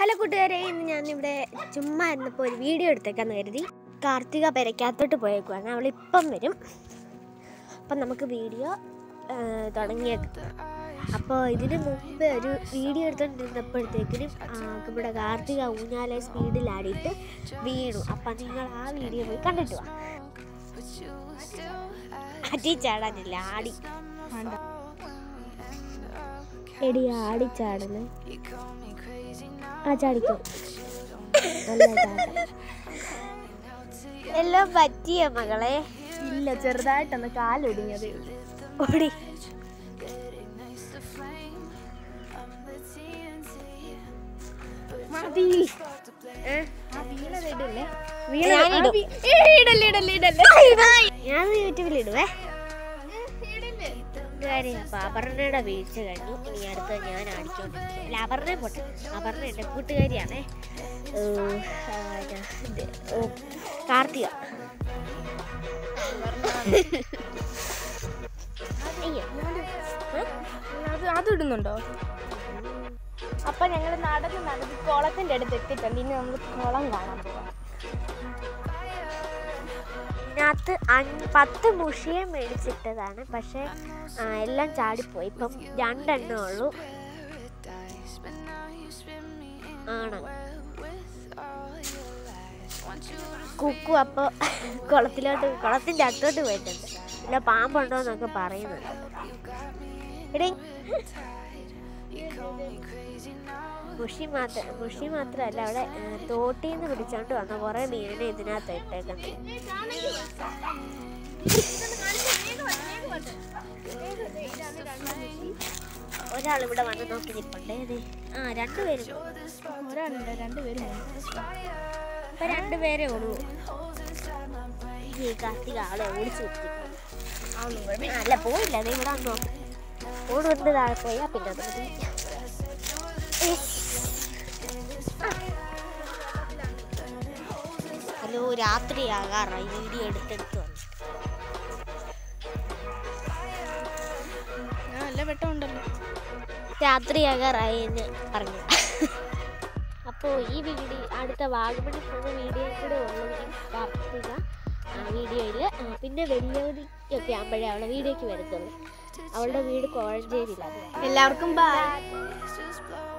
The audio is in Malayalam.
ഹലോ കൂട്ടുകാരെ ഇന്ന് ഞാനിവിടെ ചുമ്മാ ഇരുന്നപ്പോൾ ഒരു വീഡിയോ എടുത്തേക്കാന്ന് കരുതി കാർത്തിക പെരയ്ക്കകത്തോട്ട് പോയേക്കുവാണ് അവളിപ്പം വരും അപ്പം നമുക്ക് വീഡിയോ തുടങ്ങിയേക്കാം അപ്പോൾ ഇതിന് മുമ്പ് ഒരു വീഡിയോ എടുത്തോണ്ടിരുന്നപ്പോഴത്തേക്കിനും ആ, നമ്മുടെ കാർത്തിക ഊഞ്ഞാലെ സ്പീഡിലാടിയിട്ട് വീണു അപ്പം നിങ്ങൾ ആ വീഡിയോ പോയി കണ്ടിട്ട് വാ അടി ചാടാനില്ല ആടി എടി ആടി ചാടുന്നു ആ ചാടിക്കോ നല്ല ചാട്ടം. എല്ലാം പറ്റിയ മകളെ ഇല്ല ചെറുതായിട്ടൊന്ന് കാലൊടിഞ്ഞതേ ഉള്ളൂ ഓടി മതി ഏ? ആ വീണത് ഇടല്ലേ ഞാനിടും. ഇടല്ലേ ഇടല്ലേ ഇടല്ലേ ഞാൻ യൂട്യൂബിൽ ഇടുവേ കാര്യം അപ്പൊ അപർണയുടെ വീഴ്ച കഴിഞ്ഞു ഇനി അടുത്ത് ഞാൻ അടിച്ചോണ്ടിരിക്കും അല്ല അപർണയെ പോട്ടെ അപർണ എൻ്റെ കൂട്ടുകാരിയാണേ ഏ, ആ, ഞാൻ- ഇത്, ഓ, കാർത്തിക അയ്യോ. ഏ? അത് അത് ഇടുന്നുണ്ടോ അപ്പൊ ഞങ്ങൾ നടന്ന് നടന്ന് കുളത്തിന്റെ അടുത്ത് എത്തിയിട്ടുണ്ട് ഇനി നമ്മൾ കുളം കാണാൻ പോവാം ഇതിനകത്ത് അഞ്ച് പത്ത് മുഷിയെ മേടിച്ചിട്ടതാണ് പക്ഷെ ആ, എല്ലാം ചാടിപ്പോയി ഇപ്പം രണ്ടെണ്ണേ ഉള്ളൂ ആണ് കുക്കു അപ്പോൾ കുളത്തിലോട്ട് കുളത്തിൻ്റെ അകത്തോട്ട് പോയിട്ടുണ്ട് ഇല്ല പാമ്പുണ്ടോ എന്നൊക്കെ പറയുന്നുണ്ട് എടീ മുഷി മാത്രം മുഷി മാത്രമല്ല അവിടെ തോട്ടിൽ നിന്ന് പിടിച്ചോണ്ട് വന്ന കുറേ മീനിനെ ഇതിനകത്ത് ഇട്ടേക്കുന്നത് ഒരാൾ ഇവിടെ വന്ന് നോക്കി നിൽപ്പുണ്ടേ അതെ ആ രണ്ടുപേരും ഒരാളുണ്ട് രണ്ടുപേരും ഇപ്പൊ രണ്ടുപേരേ ഉള്ളൂ ഈ കാർത്തിക ആളെ ഓടിച്ചു വിട്ടിട്ടുണ്ട് അല്ല പോയില്ല നീ ഇവിടെ വന്നോ ഓട് വന്ന് താഴെ പോയാ പിന്നെ അത് മതി ഹലോ രാത്രിയാകാറായി വീഡിയോ എടുത്തെടുത്ത് വന്നു നല്ല വെട്ടം ഉണ്ടല്ലോ രാത്രിയാകാറായി എന്ന് പറഞ്ഞു അപ്പോൾ ഈ വീഡിയോ അടുത്ത വാഗമണി പോകുന്ന വീഡിയോ കൂടെ ഉള്ളതിനും കാർത്തിക വീഡിയോയിൽ പിന്നെ വെല്ലുവിളിയൊക്കെ ആകുമ്പോഴേ അവളെ വീഡിയോയ്ക്ക് വരത്തുള്ളൂ അവളുടെ വീട് കോഴഞ്ചേരിയിലാണ് എല്ലാവർക്കും ബൈ